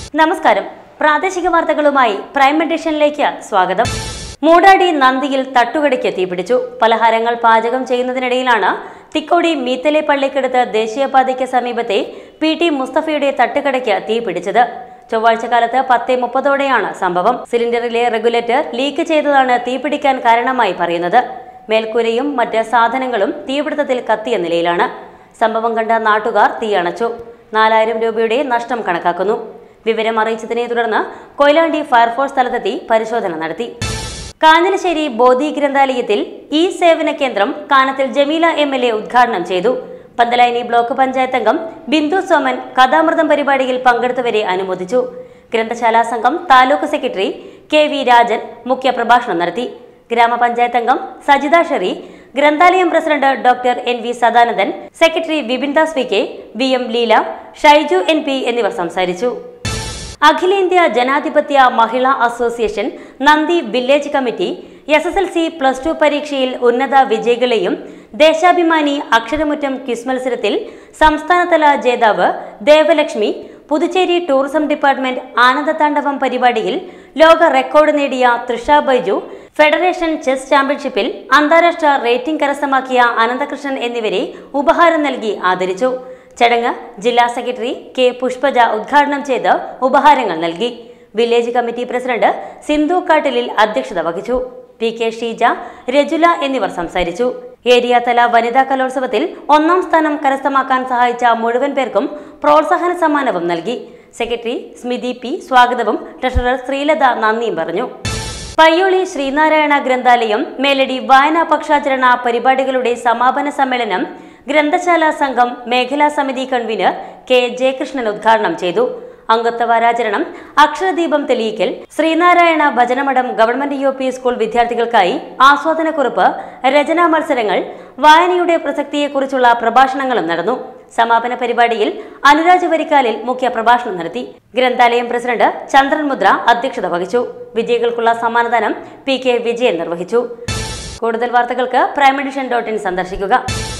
നമസ്കാരം പ്രാദേശിക വാർത്തകളുമായി പ്രൈം എഡിഷനിലേക്ക് സ്വാഗതം മൂടാടി നന്ദിയിൽ തട്ടുകടയ്ക്ക് തീപിടിച്ചു പലഹാരങ്ങൾ പാചകം ചെയ്യുന്നതിനിടയിലാണ് തിക്കോടി മീത്തലെ പള്ളിക്കടുത്ത് ദേശീയപാതയ്ക്ക് സമീപത്തെ പി ടി മുസ്തഫയുടെ തട്ടുകടയ്ക്ക് തീപിടിച്ചത് ചൊവ്വാഴ്ച കാലത്ത് പത്തേ മുപ്പതോടെയാണ് സംഭവം സിലിണ്ടറിലെ റെഗുലേറ്റർ ലീക്ക് ചെയ്തതാണ് തീപിടിക്കാൻ കാരണമായി പറയുന്നത് മേൽക്കൂരയും മറ്റ് സാധനങ്ങളും തീപിടുത്തത്തിൽ കത്തിയ നിലയിലാണ് സംഭവം കണ്ട നാട്ടുകാർ തീയണച്ചു നാലായിരം രൂപയുടെ നഷ്ടം കണക്കാക്കുന്നു വിവരം അറിയിച്ചതിനെ തുടർന്ന് കൊയിലാണ്ടി ഫയർഫോഴ്സ് സ്ഥലത്തെത്തി പരിശോധന നടത്തി കാഞ്ഞിരശ്ശേരി ബോധി ഗ്രന്ഥാലയത്തിൽ ഇ സേവന കേന്ദ്രം Kanathil Jameela M L A ഉദ്ഘാടനം ചെയ്തു പന്തലായനി ബ്ലോക്ക് പഞ്ചായത്ത് അംഗം ബിന്ദു സോമൻ കഥാമൃതം പരിപാടിയിൽ പങ്കെടുത്തവരെ അനുമോദിച്ചു ഗ്രന്ഥശാലാ സംഘം taluk secretary K V Rajan മുഖ്യപ്രഭാഷണം നടത്തി ഗ്രാമപഞ്ചായത്ത് അംഗം സജിത ഷെറി ഗ്രന്ഥാലയം president doctor N V Sadanandan secretary Bipin Das V K V M Leela Shaiju N P എന്നിവർ സംസാരിച്ചു അഖിലേന്ത്യാ ജനാധിപത്യ മഹിളാ അസോസിയേഷൻ നന്ദി village committee S S L C plus two പരീക്ഷയിൽ ഉന്നത വിജയികളെയും ദേശാഭിമാനി അക്ഷരമുറ്റം ക്വിസ് മത്സരത്തിൽ സംസ്ഥാനതല ജേതാവ് ദേവലക്ഷ്മി പുതുച്ചേരി ടൂറിസം ഡിപ്പാർട്ട്മെന്റ് ആനന്ദതാണ്ഡവം പരിപാടിയിൽ ലോക റെക്കോർഡ് നേടിയ തൃഷ ബൈജു ഫെഡറേഷൻ ചെസ് ചാമ്പ്യൻഷിപ്പിൽ അന്താരാഷ്ട്ര റേറ്റിംഗ് കരസ്ഥമാക്കിയ അനന്തകൃഷ്ണൻ എന്നിവരെ ഉപഹാരം നൽകി ആദരിച്ചു ചടങ്ങ് ജില്ലാ സെക്രട്ടറി കെ പുഷ്പജ ഉദ്ഘാടനം ചെയ്ത് ഉപഹാരങ്ങൾ നൽകി village committee president Sindhu Kattilil അധ്യക്ഷത വഹിച്ചു പി കെ ഷീജ രജുല എന്നിവർ സംസാരിച്ചു ഏരിയ തല വനിതാ കലോത്സവത്തിൽ ഒന്നാം സ്ഥാനം കരസ്ഥമാക്കാൻ സഹായിച്ച മുഴുവൻ പേർക്കും പ്രോത്സാഹന സമ്മാനവും നൽകി സെക്രട്ടറി സ്മിതി പി സ്വാഗതവും ട്രഷറർ ശ്രീലത നന്ദിയും പറഞ്ഞു പയ്യോളി ശ്രീനാരായണ ഗ്രന്ഥാലയം മേലടി വായനാ പക്ഷാചരണ പരിപാടികളുടെ സമാപന സമ്മേളനം ഗ്രന്ഥശാല സംഘം മേഖലാ സമിതി കൺവീനർ കെ ജയകൃഷ്ണൻ ഉദ്ഘാടനം ചെയ്തു അംഗത്വ വാരാചരണം അക്ഷരദീപം തെളിയിക്കൽ Sreenarayana Bhajanamadom government U P school വിദ്യാർത്ഥികൾക്കായി ആസ്വാദനക്കുറിപ്പ് രചനാ മത്സരങ്ങൾ വായനയുടെ പ്രസക്തിയെക്കുറിച്ചുള്ള പ്രഭാഷണങ്ങളും നടന്നു സമാപന പരിപാടിയിൽ അനുരാജ് വരിക്കാലിൽ മുഖ്യ പ്രഭാഷണം നടത്തി ഗ്രന്ഥാലയം പ്രസിഡന്റ് ചന്ദ്രൻ മുദ്ര അധ്യക്ഷത വഹിച്ചു വിജയികൾക്കുള്ള സമ്മാനദാനം പി കെ വിജയൻ നിർവഹിച്ചു കൂടുതൽ വാർത്തകൾക്ക് പ്രൈം എഡിഷൻ ഡോട്ട് ഇൻ സന്ദർശിക്കുക